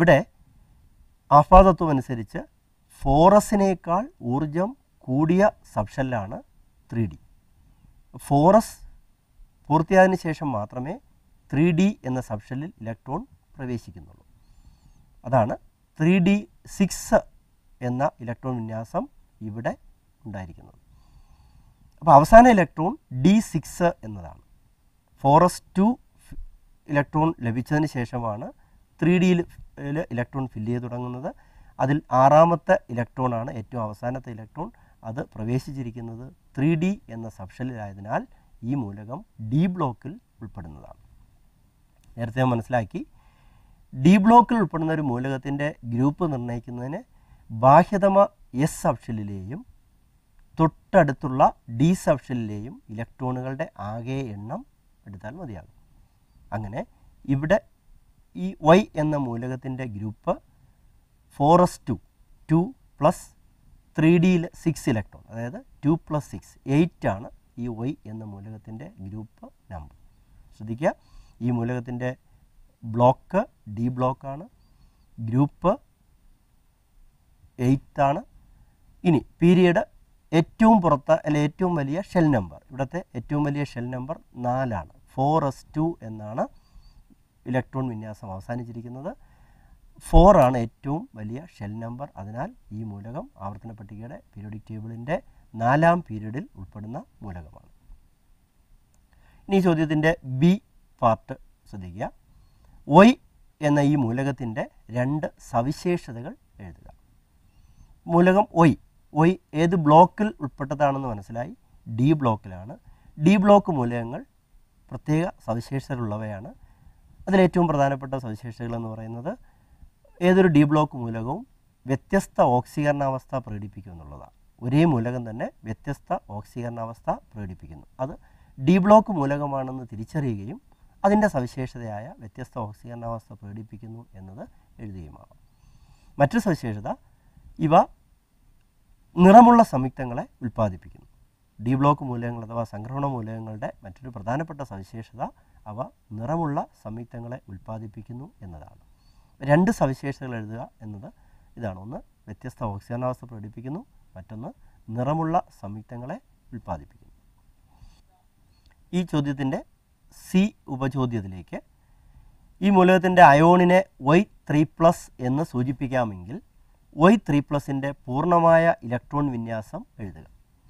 ഇവിടെ ആഫാതത്വം അനുസരിച്ച് ഫോറസിനേക്കാൾ ഊർജം കൂടിയ സബ്ഷെല്ലാണ് ത്രീ ഡി ഫോറസ് പൂർത്തിയായതിനു ശേഷം മാത്രമേ ത്രീ ഡി എന്ന സബ്ഷെല്ലിൽ ഇലക്ട്രോൺ പ്രവേശിക്കുന്നുള്ളൂ അതാണ് ത്രീ ഡി സിക്സ് എന്ന ഇലക്ട്രോൺ വിന്യാസം ഇവിടെ ഉണ്ടായിരിക്കുന്നത് അപ്പോൾ അവസാന ഇലക്ട്രോൺ ഡി സിക്സ് എന്നതാണ് ഫോറസ് ടു ഇലക്ട്രോൺ ലഭിച്ചതിന് ശേഷമാണ് ത്രീ ഡിയിൽ ഇലക്ട്രോൺ ഫില്ല് ചെയ്ത് തുടങ്ങുന്നത് അതിൽ ആറാമത്തെ ഇലക്ട്രോണാണ് ഏറ്റവും അവസാനത്തെ ഇലക്ട്രോൺ അത് പ്രവേശിച്ചിരിക്കുന്നത് ത്രീ ഡി എന്ന സബ്ഷെല്ലിലായതിനാൽ ഈ മൂലകം ഡി ബ്ലോക്കിൽ ഉൾപ്പെടുന്നതാണ് നേരത്തെ ഞാൻ മനസ്സിലാക്കി ഡി ബ്ലോക്കിൽ ഉൾപ്പെടുന്ന ഒരു മൂലകത്തിൻ്റെ ഗ്രൂപ്പ് നിർണ്ണയിക്കുന്നതിന് ബാഹ്യതമ എസ് സബ്ഷെല്ലിലെയും തൊട്ടടുത്തുള്ള ഡി സബ്ഷെല്ലിലെയും ഇലക്ട്രോണുകളുടെ ആകെ എണ്ണം എടുത്താൽ മതിയാകും അങ്ങനെ ഇവിടെ ഈ വൈ എന്ന മൂലകത്തിൻ്റെ group four s two two plus three ഡിയിൽ സിക്സ് ഇലക്ട്രോൺ അതായത് ടു പ്ലസ് സിക്സ് എയ്റ്റ് ആണ് ഈ വൈ എന്ന മൂലകത്തിൻ്റെ ഗ്രൂപ്പ് നമ്പർ ശ്രദ്ധിക്കുക ഈ മൂലകത്തിൻ്റെ ബ്ലോക്ക് ഡി ബ്ലോക്കാണ് ഗ്രൂപ്പ് എയ്റ്റ് ആണ് ഇനി പീരിയഡ് ഏറ്റവും പുറത്ത് അല്ലെ ഏറ്റവും വലിയ ഷെൽ നമ്പർ ഇവിടുത്തെ ഏറ്റവും വലിയ ഷെൽ നമ്പർ നാലാണ് ഫോർ എസ് ടു എന്നാണ് ഇലക്ട്രോൺ വിന്യാസം അവസാനിച്ചിരിക്കുന്നത് ഫോർ ആണ് ഏറ്റവും വലിയ ഷെൽ നമ്പർ അതിനാൽ ഈ മൂലകം ആവർത്തന പട്ടികയുടെ പീരിയോഡിക് ടേബിളിൻ്റെ നാലാം പീരീഡിൽ ഉൾപ്പെടുന്ന മൂലകമാണ് ഇനി ഈ ചോദ്യത്തിൻ്റെ ബി പാർട്ട് ശ്രദ്ധിക്കുക വൈ എന്ന ഈ മൂലകത്തിൻ്റെ രണ്ട് സവിശേഷതകൾ എഴുതുക മൂലകം ഒയ് ഒയ് ഏത് ബ്ലോക്കിൽ ഉൾപ്പെട്ടതാണെന്ന് മനസ്സിലായി ഡി ബ്ലോക്കിലാണ് ഡി ബ്ലോക്ക് മൂലകങ്ങൾ പ്രത്യേക സവിശേഷതകളുള്ളവയാണ് അതിലേറ്റവും പ്രധാനപ്പെട്ട സവിശേഷതകൾ എന്ന് പറയുന്നത് ഏതൊരു ഡി ബ്ലോക്ക് മൂലകവും വ്യത്യസ്ത ഓക്സീകരണാവസ്ഥ പ്രകടിപ്പിക്കും എന്നുള്ളതാണ് ഒരേ മൂലകം തന്നെ വ്യത്യസ്ത ഓക്സീകരണാവസ്ഥ പ്രകടിപ്പിക്കുന്നു അത് ഡി ബ്ലോക്ക് മൂലകമാണെന്ന് തിരിച്ചറിയുകയും അതിൻ്റെ സവിശേഷതയായ വ്യത്യസ്ത ഓക്സീകരണാവസ്ഥ പ്രകടിപ്പിക്കുന്നു എന്നത് എഴുതുകയുമാകാം മറ്റൊരു സവിശേഷത ഇവ നിറമുള്ള സംയുക്തങ്ങളെ ഉൽപ്പാദിപ്പിക്കുന്നു ഡി ബ്ലോക്ക് മൂലകങ്ങൾ അഥവാ സംക്രമണ മൂലകങ്ങളുടെ മറ്റൊരു പ്രധാനപ്പെട്ട സവിശേഷത അവ നിറമുള്ള സംയുക്തങ്ങളെ ഉൽപ്പാദിപ്പിക്കുന്നു എന്നതാണ് രണ്ട് സവിശേഷതകൾ എഴുതുക എന്നത് ഇതാണ് ഒന്ന് വ്യത്യസ്ത ഓക്സിജനാവസ്ഥ പ്രകടിപ്പിക്കുന്നു മറ്റൊന്ന് നിറമുള്ള സംയുക്തങ്ങളെ ഉൽപ്പാദിപ്പിക്കുന്നു ഈ ചോദ്യത്തിൻ്റെ സി ഉപചോദ്യത്തിലേക്ക് ഈ മൂലകത്തിൻ്റെ അയോണിനെ വൈ ത്രീ പ്ലസ് എന്ന് സൂചിപ്പിക്കാമെങ്കിൽ വൈ ത്രീ പ്ലസിൻ്റെ പൂർണ്ണമായ ഇലക്ട്രോൺ വിന്യാസം എഴുതുക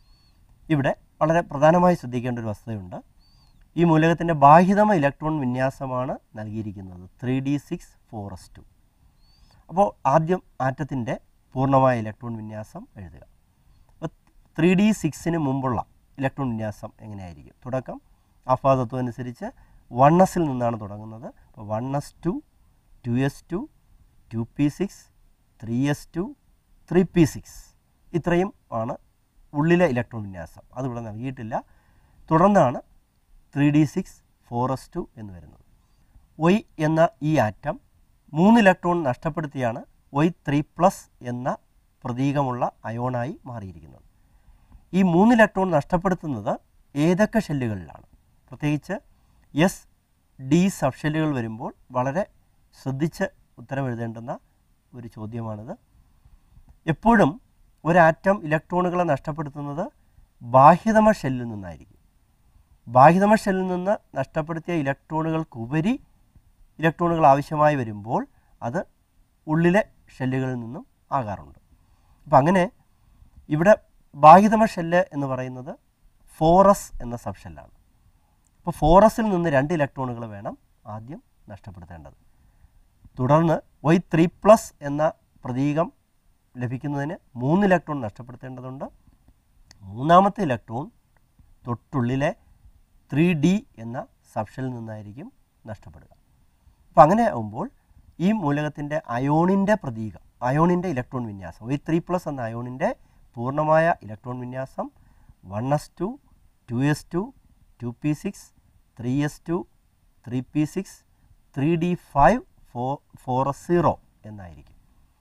ഇവിടെ വളരെ പ്രധാനമായി ശ്രദ്ധിക്കേണ്ട ഒരു വസ്തുതയുണ്ട് ഈ മൂലകത്തിൻ്റെ ബാഹ്യതമ ഇലക്ട്രോൺ വിന്യാസമാണ് നൽകിയിരിക്കുന്നത് three D six four S two അപ്പോൾ ആദ്യം ആറ്റത്തിൻ്റെ പൂർണ്ണമായ ഇലക്ട്രോൺ വിന്യാസം എഴുതുക അപ്പോൾ ത്രീ ഡി സിക്സിന് മുമ്പുള്ള ഇലക്ട്രോൺ വിന്യാസം എങ്ങനെയായിരിക്കും തുടക്കം ആഫാ തത്വം അനുസരിച്ച് വൺ എസിൽ നിന്നാണ് തുടങ്ങുന്നത് അപ്പോൾ one S two two S two two P six three S two three P six ഇത്രയും ആണ് ഉള്ളിലെ ഇലക്ട്രോൺ വിന്യാസം അതിവിടെ നൽകിയിട്ടില്ല തുടർന്നാണ് three D six four S two എന്ന് വരുന്നത് വൈ എന്ന ഈ ആറ്റം മൂന്ന് ഇലക്ട്രോൺ നഷ്ടപ്പെടുത്തിയാണ് വൈ ത്രീ പ്ലസ് എന്ന പ്രതീകമുള്ള അയോണായി മാറിയിരിക്കുന്നത് ഈ മൂന്ന് ഇലക്ട്രോൺ നഷ്ടപ്പെടുത്തുന്നത് ഏതൊക്കെ ഷെല്ലുകളിലാണ് പ്രത്യേകിച്ച് എസ് ഡി സബ് ഷെല്ലുകൾ വരുമ്പോൾ വളരെ ശ്രദ്ധിച്ച് ഉത്തരം എഴുതേണ്ടുന്ന ഒരു ചോദ്യമാണിത് എപ്പോഴും ഒരാറ്റം ഇലക്ട്രോണുകളെ നഷ്ടപ്പെടുത്തുന്നത് ബാഹ്യതമ ഷെല്ലിൽ നിന്നായിരിക്കും ബാഹ്യതമ ഷെല്ലിൽ നിന്ന് നഷ്ടപ്പെടുത്തിയ ഇലക്ട്രോണുകൾക്കുപരി ഇലക്ട്രോണുകൾ ആവശ്യമായി വരുമ്പോൾ അത് ഉള്ളിലെ ഷെല്ലുകളിൽ നിന്നും ആകാറുണ്ട് അപ്പം അങ്ങനെ ഇവിടെ ബാഹ്യതമ ഷെല്ല് എന്ന് പറയുന്നത് ഫോറസ് എന്ന സബ് ഷെല്ലാണ് അപ്പോൾ ഫോറസിൽ നിന്ന് രണ്ട് ഇലക്ട്രോണുകൾ വേണം ആദ്യം നഷ്ടപ്പെടുത്തേണ്ടത് തുടർന്ന് വൈ ത്രീ പ്ലസ് എന്ന പ്രതീകം ലഭിക്കുന്നതിന് മൂന്ന് ഇലക്ട്രോൺ നഷ്ടപ്പെടുത്തേണ്ടതുണ്ട് മൂന്നാമത്തെ ഇലക്ട്രോൺ തൊട്ടുള്ളിലെ ത്രീ ഡി എന്ന സബ്ഷനിൽ നിന്നായിരിക്കും നഷ്ടപ്പെടുക അപ്പോൾ അങ്ങനെ ആകുമ്പോൾ ഈ മൂലകത്തിൻ്റെ അയോണിൻ്റെ പ്രതീകം അയോണിൻ്റെ ഇലക്ട്രോൺ വിന്യാസം വൈ ത്രീ പ്ലസ് എന്ന അയോണിൻ്റെ പൂർണ്ണമായ ഇലക്ട്രോൺ വിന്യാസം one S two two S two two P six three S two three P six three D five four four S zero എന്നായിരിക്കും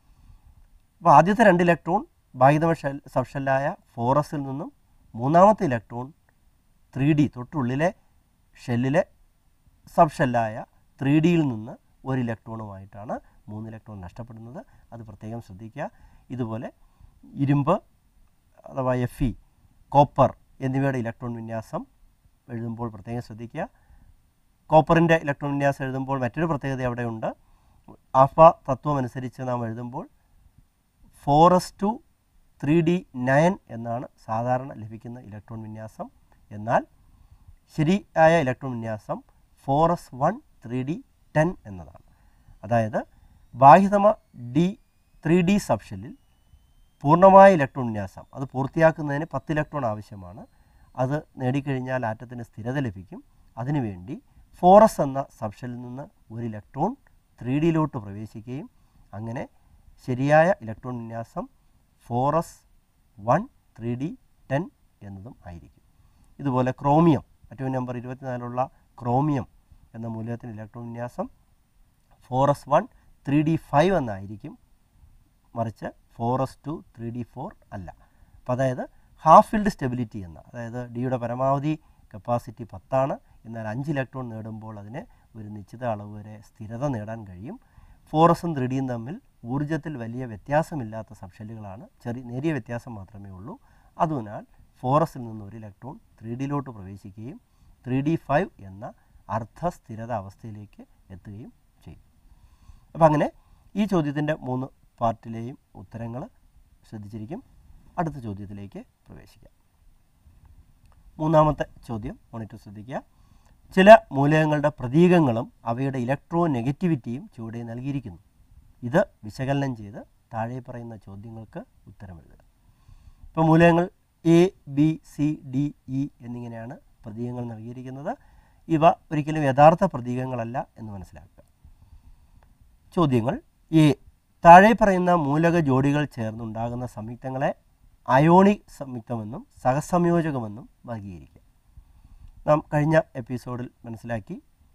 അപ്പോൾ ആദ്യത്തെ രണ്ട് ഇലക്ട്രോൺ ബാഹ്യതമ ഷെൽ സബ്ഷെല്ലായ ഫോറസിൽ നിന്നും മൂന്നാമത്തെ ഇലക്ട്രോൺ ത്രീ ഡി തൊട്ടുള്ളിലെ ഷെല്ലിലെ സബ് ഷെല്ലായ ത്രീ ഡിയിൽ നിന്ന് ഒരു ഇലക്ട്രോണുമായിട്ടാണ് മൂന്ന് ഇലക്ട്രോൺ നഷ്ടപ്പെടുന്നത് അത് പ്രത്യേകം ശ്രദ്ധിക്കുക ഇതുപോലെ ഇരുമ്പ് അഥവാ എഫ് ഇ കോപ്പർ എന്നിവയുടെ ഇലക്ട്രോൺ വിന്യാസം എഴുതുമ്പോൾ പ്രത്യേകം ശ്രദ്ധിക്കുക കോപ്പറിൻ്റെ ഇലക്ട്രോൺ വിന്യാസം എഴുതുമ്പോൾ മറ്റൊരു പ്രത്യേകത അവിടെയുണ്ട് ആഫ തത്വം അനുസരിച്ച് നാം എഴുതുമ്പോൾ four S two three D nine എന്നാണ് സാധാരണ ലഭിക്കുന്ന ഇലക്ട്രോൺ വിന്യാസം എന്നാൽ ശരിയായ ഇലക്ട്രോൺ വിന്യാസം four S one three D ten എന്നതാണ് അതായത് ബാഹ്യതമ ഡി ത്രീ ഡി സബ്ഷെല്ലിൽ പൂർണ്ണമായ ഇലക്ട്രോൺ വിന്യാസം അത് പൂർത്തിയാക്കുന്നതിന് പത്ത് ഇലക്ട്രോൺ ആവശ്യമാണ് അത് നേടിക്കഴിഞ്ഞാൽ ആറ്റത്തിന് സ്ഥിരത ലഭിക്കും അതിനുവേണ്ടി ഫോറസ് എന്ന സബ്ഷെല്ലിൽ നിന്ന് ഒരു ഇലക്ട്രോൺ ത്രീ ഡിയിലോട്ട് പ്രവേശിക്കുകയും അങ്ങനെ ശരിയായ ഇലക്ട്രോൺ വിന്യാസം four s one three D ten എന്നതും ആയിരിക്കും ഇതുപോലെ ക്രോമിയം മറ്റൊരു നമ്പർ ഇരുപത്തിനാലുള്ള ക്രോമിയം എന്ന മൂലകത്തിൻ്റെ ഇലക്ട്രോൺ വിന്യാസം four s one three D five എന്നായിരിക്കും മറിച്ച് four S two three D four അല്ല അപ്പോൾ അതായത് ഹാഫ് ഫീൽഡ് സ്റ്റെബിലിറ്റി എന്ന അതായത് ഡിയുടെ പരമാവധി കപ്പാസിറ്റി പത്താണ് എന്നാൽ അഞ്ച് ഇലക്ട്രോൺ നേടുമ്പോൾ അതിന് ഒരു നിശ്ചിത അളവ് വരെ സ്ഥിരത നേടാൻ കഴിയും ഫോറസും ത്രീ ഡിയും തമ്മിൽ ഊർജ്ജത്തിൽ വലിയ വ്യത്യാസമില്ലാത്ത സബ്ഷെല്ലുകളാണ് ചെറിയ നേരിയ വ്യത്യാസം മാത്രമേ ഉള്ളൂ അതിനാൽ ഫോറസിൽ നിന്ന് ഒരു ഇലക്ട്രോൺ ത്രീ ഡിയിലോട്ട് പ്രവേശിക്കുകയും ത്രീ ഡി ഫൈവ് എന്ന അർദ്ധ സ്ഥിരത അവസ്ഥയിലേക്ക് എത്തുകയും ചെയ്യും അപ്പോൾ അങ്ങനെ ഈ ചോദ്യത്തിൻ്റെ മൂന്ന് പാർട്ടിലെയും ഉത്തരങ്ങൾ ശ്രദ്ധിച്ചിരിക്കും അടുത്ത ചോദ്യത്തിലേക്ക് പ്രവേശിക്കാം മൂന്നാമത്തെ ചോദ്യം മോണിറ്റർ ശ്രദ്ധിക്കുക ചില മൂലകങ്ങളുടെ പ്രതീകങ്ങളും അവയുടെ ഇലക്ട്രോ നെഗറ്റിവിറ്റിയും ചുവടെ നൽകിയിരിക്കുന്നു ഇത് വിശകലനം ചെയ്ത് താഴെ പറയുന്ന ചോദ്യങ്ങൾക്ക് ഉത്തരം എഴുതുക ഇപ്പോൾ മൂലകങ്ങൾ A B C D E എന്നിങ്ങനെയാണ് പ്രതീകങ്ങൾ നൽകിയിരിക്കുന്നത് ഇവ ഒരിക്കലും യഥാർത്ഥ പ്രതീകങ്ങളല്ല എന്ന് മനസ്സിലാക്കുക ചോദ്യങ്ങൾ എ താഴെ പറയുന്ന മൂലക ജോഡികൾ ചേർന്നുണ്ടാകുന്ന സംയുക്തങ്ങളെ അയോണിക് സംയുക്തമെന്നും സഹസംയോജകമെന്നും വർഗീകരിക്കുക നാം കഴിഞ്ഞ എപ്പിസോഡിൽ മനസ്സിലാക്കി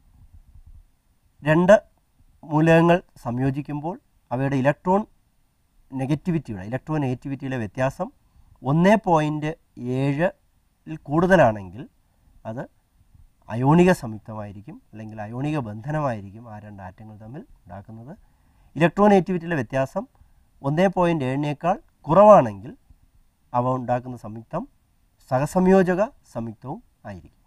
രണ്ട് മൂലകങ്ങൾ സംയോജിക്കുമ്പോൾ അവയുടെ ഇലക്ട്രോൺ നെഗറ്റിവിറ്റിയുടെ ഇലക്ട്രോൺ നെഗറ്റിവിറ്റിയിലെ വ്യത്യാസം ഒന്ന് പോയിൻറ്റ് ഏഴിൽ കൂടുതലാണെങ്കിൽ അത് അയോണിക സംയുക്തമായിരിക്കും അല്ലെങ്കിൽ അയോണിക ബന്ധനമായിരിക്കും ആ രണ്ട് ആറ്റങ്ങൾ തമ്മിൽ ഉണ്ടാക്കുന്നത് ഇലക്ട്രോൺ നെഗറ്റിവിറ്റിയിലെ വ്യത്യാസം ഒന്ന് പോയിൻറ്റ് ഏഴിനേക്കാൾ കുറവാണെങ്കിൽ അവ ഉണ്ടാക്കുന്ന സംയുക്തം സഹസംയോജക സംയുക്തവും ആയിരിക്കും